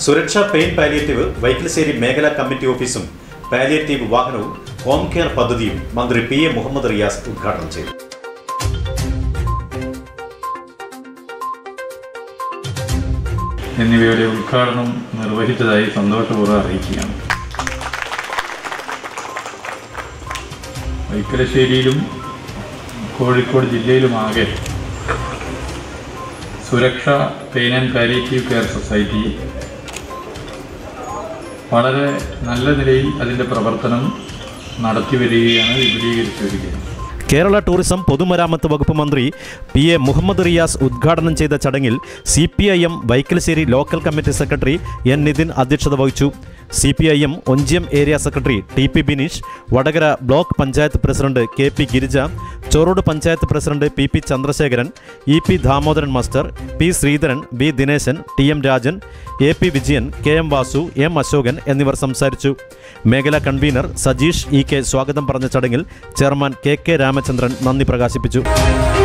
സുരക്ഷാ pain palliative Vaikilassery മേഖലാ committee ഓഫീസും പാലിയേറ്റീവ് വാഹനവും ഹോം കെയർ പദ്ധതിയും മന്ത്രി പി എ മുഹമ്മദ് റിയാസ് ഉദ്ഘാടനം ചെയ്തു എന്നിവയുടെ ഉദ്ഘാടനം നിർവഹിച്ചതായി സന്തോഷപൂർവ്വം അറിയിക്കുകയാണ് വൈക്കലശ്ശേരിയിലും കോഴിക്കോട് ജില്ലയിലുമാകെ Suraksha pain and palliative care society വളരെ നല്ല നിലയിൽ അതിൻ്റെ പ്രവർത്തനം നടത്തി വരികയാണ് വിപുലീകരിച്ചു വരികയാണ് കേരള ടൂറിസം പൊതുമരാമത്ത് വകുപ്പ് മന്ത്രി പി എ മുഹമ്മദ് റിയാസ് ഉദ്ഘാടനം ചെയ്ത ചടങ്ങിൽ C P I M Vaikkalassery local committee secretary N Nithin അധ്യക്ഷത വഹിച്ചു C P I M Onchiyam area secretary T P Bineesh Vadakara block panchayat president K P Girija Chorode panchayat president P P Chandrasekharan E P Damodaran master P Sreedharan B Dineshan T M Rajan A P Vijayan K M Vasu M Ashokan എന്നിവർ സംസാരിച്ചു മേഖലാ convener Sajeesh E K സ്വാഗതം പറഞ്ഞ ചടങ്ങിൽ chairman K K Ramachandran നന്ദി പ്രകാശിപ്പിച്ചു